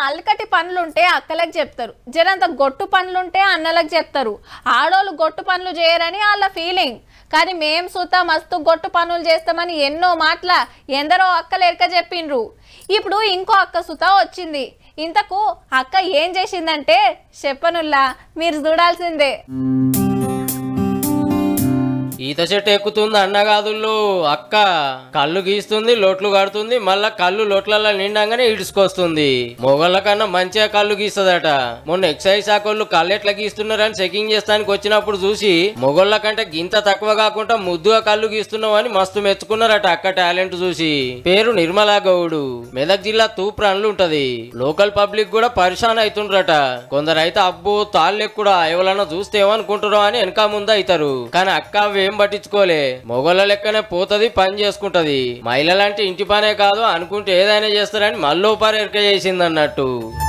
అల్కటి పనులుంటే అక్కలకు చెప్తారు జరంత గొట్టు పనులుంటే అన్నలకు చెప్తారు ఆడోళ్ళు గొట్టు పనులు చేయరని వాళ్ళ ఫీలింగ్ కానీ మేం సుతా మస్తు గొట్టు పనులు చేస్తామని ఎన్నో మాటల ఎందరో అక్కలు ఎరక చెప్పిండ్రు ఇప్పుడు ఇంకో అక్క సుతా వచ్చింది ఇంతకు అక్క ఏం చేసిందంటే చెప్పనుల్లా మీరు చూడాల్సిందే ఈత చెట్టు ఎక్కుతుంది అన్నగాదుల్లో అక్క కళ్ళు గీస్తుంది లోట్లు కడుతుంది మళ్ళా కళ్ళు లోట్లలో నిండంగానే ఇడుచుకొస్తుంది మొగళ్ళ కన్నా మంచిగా కళ్ళు గీస్తుందట మొన్న ఎక్సైజ్ శాఖ వాళ్ళు కళ్ళు ఎట్లా గీస్తున్నారని చెకింగ్ చేస్తానికి వచ్చినప్పుడు చూసి మొగళ్ళ కంటే గింత తక్కువ కాకుండా ముద్దుగా కళ్ళు గీస్తున్నావు అని మస్తు మెచ్చుకున్నారట అక్క టాలెంట్ చూసి పేరు నిర్మలా గౌడు మెదక్ జిల్లా తూప్రాన్లు ఉంటది లోకల్ పబ్లిక్ కూడా పరిశాన్ అవుతుండ్రట కొందరు అయితే అబ్బో తాళ్ళు కూడా ఎవరన్నా చూస్తే ఏమనుకుంటారో అని వెనక ముందు అవుతారు కానీ అక్క అవేం పట్టించుకోలే మొగోళ్ళ లెక్కనే పోతది పని చేసుకుంటది మహిళలంటే ఇంటి పనే కాదు అనుకుంటే ఏదైనా చేస్తారని మళ్ళీ పారు ఎరక చేసింది అన్నట్టు